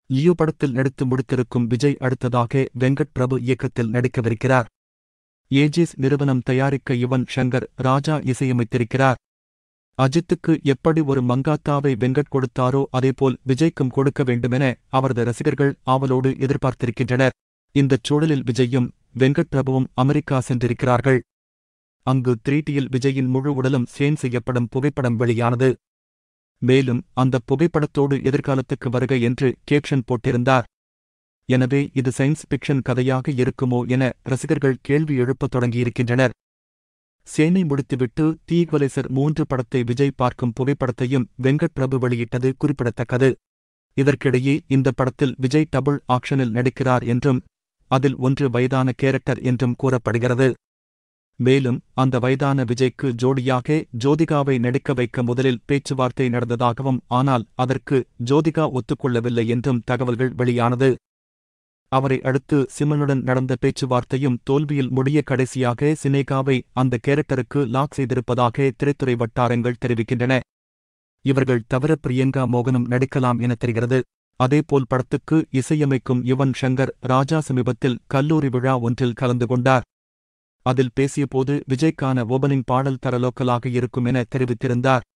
Leo படத்தில் நடித்து முடித்திருக்கும் விஜய் அடுத்ததாக வெங்கட் பிரபு இயக்கத்தில் நடிக்கவிருக்கிறார் ஏஜிஸ் நிறுவனம் தயாரிக்க யுவன் ஷங்கர் ராஜா இசையமைத்திருக்கிறார் அஜித்துக்கு எப்படி ஒரு மங்காத்தாவை வெங்கட் கொடுத்தாரோ அதேபோல் விஜய்க்கும் கொடுக்க வேண்டுமென அவரது ரசிகர்கள் ஆவலோடு எதிர்பார்த்திருக்கின்றனர் இந்தச் சூழலில் விஜயும் வெங்கட் பிரபுவும் அமெரிக்கா சென்றிருக்கிறார்கள் அங்கு த்ரீடியில் விஜயின் முழு உடலும் சேன் செய்யப்படும் புகைப்படம் வெளியானது மேலும் அந்த புகைப்படத்தோடு எதிர்காலத்துக்கு வருக என்று கேப்ஷன் போட்டிருந்தார் எனவே இது சயின்ஸ் பிக்ஷன் கதையாக இருக்குமோ என ரசிகர்கள் கேள்வி எழுப்பத் தொடங்கியிருக்கின்றனர் சேனை முடித்துவிட்டு தீக்வலேசர் மூன்று படத்தை விஜய் பார்க்கும் புகைப்படத்தையும் வெங்கட் பிரபு வெளியிட்டது குறிப்பிடத்தக்கது இதற்கிடையே இந்த படத்தில் விஜய் டபுள் ஆக்ஷனில் நடிக்கிறார் என்றும் அதில் ஒன்று வயதான கேரக்டர் என்றும் கூறப்படுகிறது மேலும் அந்த வயதான விஜய்க்கு ஜோடியாக ஜோதிகாவை நடிக்க வைக்க முதலில் பேச்சுவார்த்தை நடந்ததாகவும் ஆனால் அதற்கு ஜோதிகா ஒத்துக்கொள்ளவில்லை என்றும் தகவல்கள் வெளியானது அவரை அடுத்து சிமனுடன் நடந்த பேச்சுவார்த்தையும் தோல்வியில் முடிய கடைசியாக சினேகாவை அந்த கேரக்டருக்கு லாக் செய்திருப்பதாக திரைத்துறை வட்டாரங்கள் தெரிவிக்கின்றன இவர்கள் தவிர பிரியங்கா மோகனும் நடிக்கலாம் என தெரிகிறது அதேபோல் படத்துக்கு இசையமைக்கும் யுவன் ஷங்கர் ராஜா சமீபத்தில் கல்லூரி விழா ஒன்றில் கலந்து கொண்டார் அதில் பேசியபோது விஜய்க்கான ஓபனிங் பாடல் தரலோக்கலாக இருக்கும் என தெரிவித்திருந்தார்